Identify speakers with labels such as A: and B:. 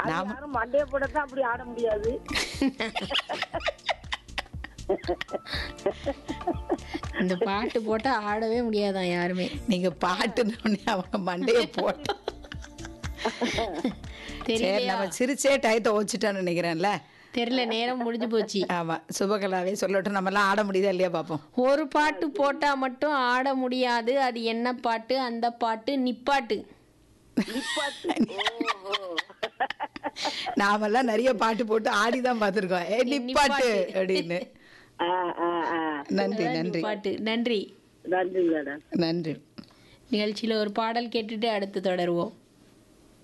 A: அது
B: நாம
A: யாரும் மண்டைய போடத்தான் அப்படி ஆட முடியாது
C: இந்த பாட்டு போட்டா ஆடவே முடியாதான் யாருமே
B: நீங்க பாட்டுன்னு உடனே அவங்க மண்டைய போட்டோம் சரி
C: தெரியலையா
B: நம்ம சிரிச்சே டயத்தை ஓச்சிட்டோம்னு நினைக்கிறேன்ல
C: தெரியல நேரம் முடிஞ்சு போச்சு
B: ஆமா சுபகலாவே சொல்லட்டும் நம்ம எல்லாம் ஆட முடியுதா இல்லையா பாப்போம்
C: ஒரு பாட்டு போட்டா மட்டும் ஆட முடியாது அது என்ன பாட்டு அந்த பாட்டு நிப்பாட்டு
A: நிப்பாட்டு ஓஹோ
B: நாமெல்லாம் நிறைய பாட்டு போட்டு ஆடி தான் பார்த்துருக்கோம் ஏ நிப்பாட்டு அப்படின்னு
A: ஆ, ஆ, ஆ.
B: நன்றி நன்றி
C: பாட்டு நன்றி
A: நன்றி மேடம்
B: நன்றி
C: நிகழ்ச்சியில ஒரு பாடல் கேட்டுட்டு அடுத்து தொடருவோம்